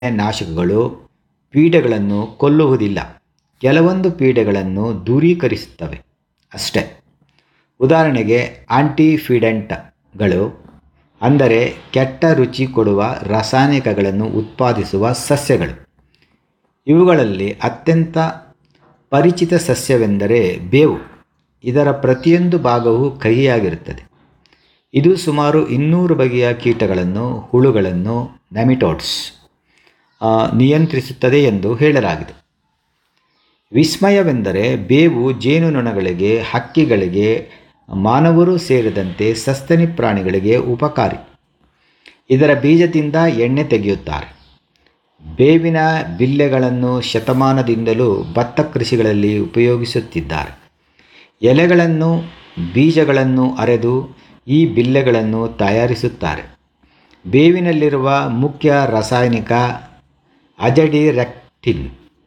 ನಾಶಕಗಳು ಪೀಡೆಗಳನ್ನು ಕೊಲ್ಲುವುದಿಲ್ಲ ಕೆಲವೊಂದು ಪೀಡೆಗಳನ್ನು ದೂರೀಕರಿಸುತ್ತವೆ ಅಷ್ಟೆ ಉದಾಹರಣೆಗೆ ಆಂಟಿಫಿಡೆಂಟ್ಗಳು ಅಂದರೆ ಕೆಟ್ಟ ರುಚಿ ಕೊಡುವ ರಾಸಾಯನಿಕಗಳನ್ನು ಉತ್ಪಾದಿಸುವ ಸಸ್ಯಗಳು ಇವುಗಳಲ್ಲಿ ಅತ್ಯಂತ ಪರಿಚಿತ ಸಸ್ಯವೆಂದರೆ ಬೇವು ಇದರ ಪ್ರತಿಯೊಂದು ಭಾಗವೂ ಕಹಿಯಾಗಿರುತ್ತದೆ ಇದು ಸುಮಾರು ಇನ್ನೂರು ಬಗೆಯ ಕೀಟಗಳನ್ನು ಹುಳುಗಳನ್ನು ನೆಮಿಟೋಡ್ಸ್ ನಿಯಂತ್ರಿಸುತ್ತದೆ ಎಂದು ಹೇಳಲಾಗಿದೆ ವಿಸ್ಮಯವೆಂದರೆ ಬೇವು ಜೇನುನೊಣಗಳಿಗೆ ಹಕ್ಕಿಗಳಿಗೆ ಮಾನವರು ಸೇರಿದಂತೆ ಸಸ್ತನಿ ಪ್ರಾಣಿಗಳಿಗೆ ಉಪಕಾರಿ ಇದರ ಬೀಜದಿಂದ ಎಣ್ಣೆ ತೆಗೆಯುತ್ತಾರೆ ಬೇವಿನ ಬಿಲ್ಲೆಗಳನ್ನು ಶತಮಾನದಿಂದಲೂ ಭತ್ತ ಕೃಷಿಗಳಲ್ಲಿ ಉಪಯೋಗಿಸುತ್ತಿದ್ದಾರೆ ಎಲೆಗಳನ್ನು ಬೀಜಗಳನ್ನು ಅರೆದು ಈ ಬಿಲ್ಲೆಗಳನ್ನು ತಯಾರಿಸುತ್ತಾರೆ ಬೇವಿನಲ್ಲಿರುವ ಮುಖ್ಯ ರಾಸಾಯನಿಕ ಅಜಡಿರೆಕ್ಟಿನ್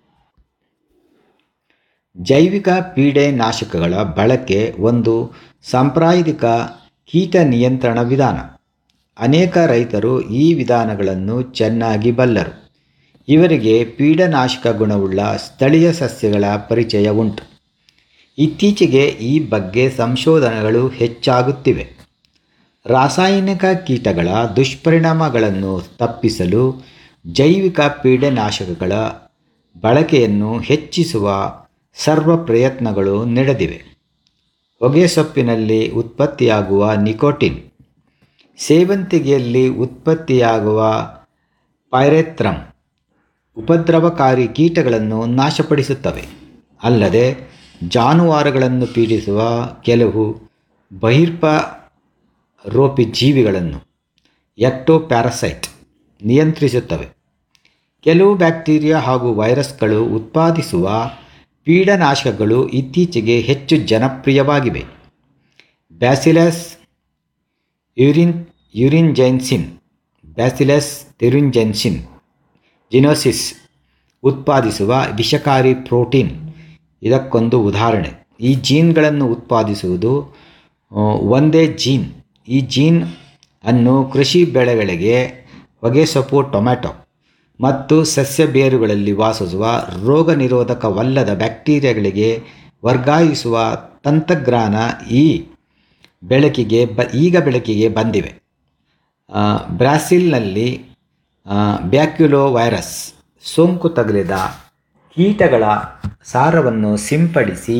ಜೈವಿಕ ಪೀಡೆನಾಶಕಗಳ ಬಳಕೆ ಒಂದು ಸಾಂಪ್ರದಾಯಿಕ ಕೀಟ ನಿಯಂತ್ರಣ ವಿಧಾನ ಅನೇಕ ರೈತರು ಈ ವಿಧಾನಗಳನ್ನು ಚೆನ್ನಾಗಿ ಬಲ್ಲರು ಇವರಿಗೆ ಪೀಡನಾಶಕ ಗುಣವುಳ್ಳ ಸ್ಥಳೀಯ ಸಸ್ಯಗಳ ಪರಿಚಯ ಉಂಟು ಇತ್ತೀಚೆಗೆ ಈ ಬಗ್ಗೆ ಸಂಶೋಧನೆಗಳು ಹೆಚ್ಚಾಗುತ್ತಿವೆ ರಾಸಾಯನಿಕ ಕೀಟಗಳ ದುಷ್ಪರಿಣಾಮಗಳನ್ನು ತಪ್ಪಿಸಲು ಜೈವಿಕ ಪೀಡನಾಶಕಗಳ ಬಳಕೆಯನ್ನು ಹೆಚ್ಚಿಸುವ ಸರ್ವ ಪ್ರಯತ್ನಗಳು ನಡೆದಿವೆ ಹೊಗೆಸೊಪ್ಪಿನಲ್ಲಿ ಉತ್ಪತ್ತಿಯಾಗುವ ನಿಕೋಟಿನ್ ಸೇವಂತಿಗೆಯಲ್ಲಿ ಉತ್ಪತ್ತಿಯಾಗುವ ಪೈರೆತ್ರಮ್ ಉಪದ್ರವಕಾರಿ ಕೀಟಗಳನ್ನು ನಾಶಪಡಿಸುತ್ತವೆ ಅಲ್ಲದೆ ಜಾನುವಾರುಗಳನ್ನು ಪೀಡಿಸುವ ಕೆಲವು ಬಹಿರ್ಪ ರೋಪಿ ಜೀವಿಗಳನ್ನು ಎಕ್ಟೋಪ್ಯಾರಸೈಟ್ ನಿಯಂತ್ರಿಸುತ್ತವೆ ಕೆಲವು ಬ್ಯಾಕ್ಟೀರಿಯಾ ಹಾಗೂ ವೈರಸ್ಗಳು ಉತ್ಪಾದಿಸುವ ಪೀಡನಾಶಕಗಳು ಇತ್ತೀಚೆಗೆ ಹೆಚ್ಚು ಜನಪ್ರಿಯವಾಗಿವೆ ಬ್ಯಾಸಿಲಸ್ ಯುರಿನ್ ಯುರಿನ್ಜೆನ್ಸಿನ್ ಬ್ಯಾಸಿಲಸ್ ತಿರುಂಜೆನ್ಸಿನ್ ಜಿನೋಸಿಸ್ ಉತ್ಪಾದಿಸುವ ವಿಷಕಾರಿ ಪ್ರೋಟೀನ್ ಇದಕ್ಕೊಂದು ಉದಾಹರಣೆ ಈ ಜೀನ್ಗಳನ್ನು ಉತ್ಪಾದಿಸುವುದು ಒಂದೇ ಜೀನ್ ಈ ಜೀನ್ ಅನ್ನು ಕೃಷಿ ಬೆಳೆಗಳಿಗೆ ಹೊಗೆಸೊಪ್ಪು ಟೊಮ್ಯಾಟೊ ಮತ್ತು ಸಸ್ಯ ಬೇರುಗಳಲ್ಲಿ ವಾಸಿಸುವ ರೋಗ ನಿರೋಧಕವಲ್ಲದ ಬ್ಯಾಕ್ಟೀರಿಯಾಗಳಿಗೆ ವರ್ಗಾಯಿಸುವ ತಂತ್ರಜ್ಞಾನ ಈ ಬೆಳಕಿಗೆ ಬ ಈಗ ಬೆಳಕಿಗೆ ಬಂದಿವೆ ಬ್ರಾಸಿಲ್ನಲ್ಲಿ ಬ್ಯಾಕ್ಯುಲೋ ವೈರಸ್ ಸೋಂಕು ತಗುಲಿದ ಕೀಟಗಳ ಸಾರವನ್ನು ಸಿಂಪಡಿಸಿ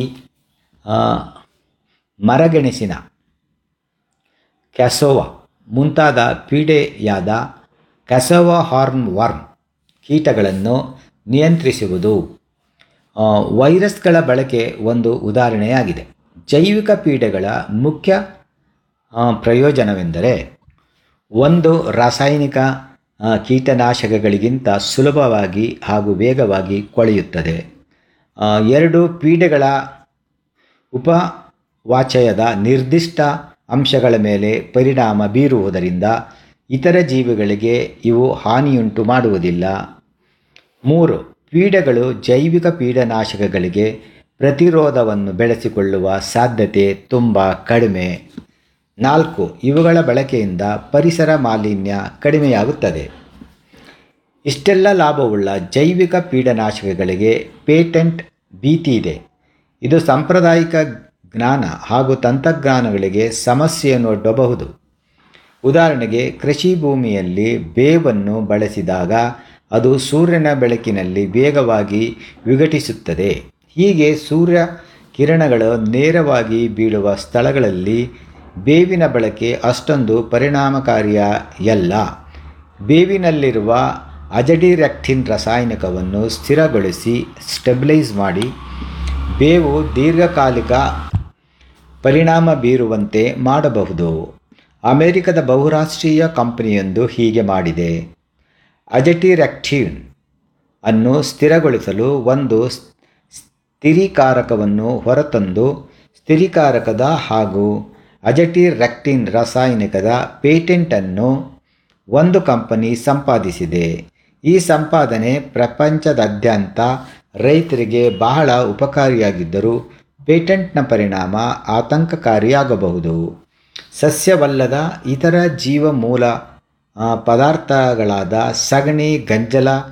ಮರಗೆಣಸಿನ ಕ್ಯಾಸೋವಾ ಮುಂತಾದ ಪೀಡೆಯಾದ ಕ್ಯಾಸೋವಾ ಹಾರ್ನ್ ವರ್ಮ್ ಕೀಟಗಳನ್ನು ನಿಯಂತ್ರಿಸುವುದು ವೈರಸ್ಗಳ ಬಳಕೆ ಒಂದು ಉದಾಹರಣೆಯಾಗಿದೆ ಜೈವಿಕ ಪೀಡೆಗಳ ಮುಖ್ಯ ಪ್ರಯೋಜನವೆಂದರೆ ಒಂದು ರಾಸಾಯನಿಕ ಕೀಟನಾಶಕಗಳಿಗಿಂತ ಸುಲಭವಾಗಿ ಹಾಗೂ ವೇಗವಾಗಿ ಕೊಳೆಯುತ್ತದೆ ಎರಡು ಪೀಡೆಗಳ ಉಪವಾಚಯದ ನಿರ್ದಿಷ್ಟ ಅಂಶಗಳ ಮೇಲೆ ಪರಿಣಾಮ ಬೀರುವುದರಿಂದ ಇತರ ಜೀವಿಗಳಿಗೆ ಇವು ಹಾನಿಯುಂಟು ಮಾಡುವುದಿಲ್ಲ ಮೂರು ಪೀಡೆಗಳು ಜೈವಿಕ ಪೀಡನಾಶಕಗಳಿಗೆ ಪ್ರತಿರೋಧವನ್ನು ಬೆಳೆಸಿಕೊಳ್ಳುವ ಸಾಧ್ಯತೆ ತುಂಬ ಕಡಿಮೆ ನಾಲ್ಕು ಇವುಗಳ ಬಳಕೆಯಿಂದ ಪರಿಸರ ಮಾಲಿನ್ಯ ಕಡಿಮೆಯಾಗುತ್ತದೆ ಇಷ್ಟೆಲ್ಲ ಲಾಭವುಳ್ಳ ಜೈವಿಕ ಪೀಡನಾಶಕಗಳಿಗೆ ಪೇಟೆಂಟ್ ಭೀತಿ ಇದೆ ಇದು ಸಾಂಪ್ರದಾಯಿಕ ಜ್ಞಾನ ಹಾಗೂ ತಂತ್ರಜ್ಞಾನಗಳಿಗೆ ಸಮಸ್ಯೆಯನ್ನು ಒಡ್ಡಬಹುದು ಉದಾಹರಣೆಗೆ ಕೃಷಿ ಭೂಮಿಯಲ್ಲಿ ಬೇವನ್ನು ಬಳಸಿದಾಗ ಅದು ಸೂರ್ಯನ ಬೆಳಕಿನಲ್ಲಿ ವೇಗವಾಗಿ ವಿಘಟಿಸುತ್ತದೆ ಹೀಗೆ ಸೂರ್ಯ ಕಿರಣಗಳು ನೇರವಾಗಿ ಬೀಳುವ ಸ್ಥಳಗಳಲ್ಲಿ ಬೇವಿನ ಬಳಕೆ ಅಷ್ಟೊಂದು ಪರಿಣಾಮಕಾರಿಯಲ್ಲ ಬೇವಿನಲ್ಲಿರುವ ಅಜಡಿರೆಕ್ಟಿನ್ ರಾಸಾಯನಿಕವನ್ನು ಸ್ಥಿರಗೊಳಿಸಿ ಸ್ಟೆಬಿಲೈಸ್ ಮಾಡಿ ಬೇವು ದೀರ್ಘಕಾಲಿಕ ಪರಿಣಾಮ ಬೀರುವಂತೆ ಮಾಡಬಹುದು ಅಮೆರಿಕದ ಬಹುರಾಷ್ಟ್ರೀಯ ಕಂಪನಿಯೊಂದು ಹೀಗೆ ಮಾಡಿದೆ ಅಜಟಿರೆಕ್ಟಿನ್ ಅನ್ನು ಸ್ಥಿರಗೊಳಿಸಲು ಒಂದು ಸ್ಥಿರೀಕಾರಕವನ್ನು ಹೊರತಂದು ಸ್ಥಿರೀಕಾರಕದ ಹಾಗೂ ಅಜಟಿರೆಕ್ಟಿನ್ ರಾಸಾಯನಿಕದ ಪೇಟೆಂಟನ್ನು ಒಂದು ಕಂಪನಿ ಸಂಪಾದಿಸಿದೆ ಈ ಸಂಪಾದನೆ ಪ್ರಪಂಚದಾದ್ಯಂತ ರೈತರಿಗೆ ಬಹಳ ಉಪಕಾರಿಯಾಗಿದ್ದರೂ ಪೇಟೆಂಟ್ನ ಪರಿಣಾಮ ಆತಂಕಕಾರಿಯಾಗಬಹುದು ಸಸ್ಯವಲ್ಲದ ಇತರ ಜೀವಮೂಲ ಪದಾರ್ಥಗಳಾದ ಸಗಣಿ ಗಂಜಲ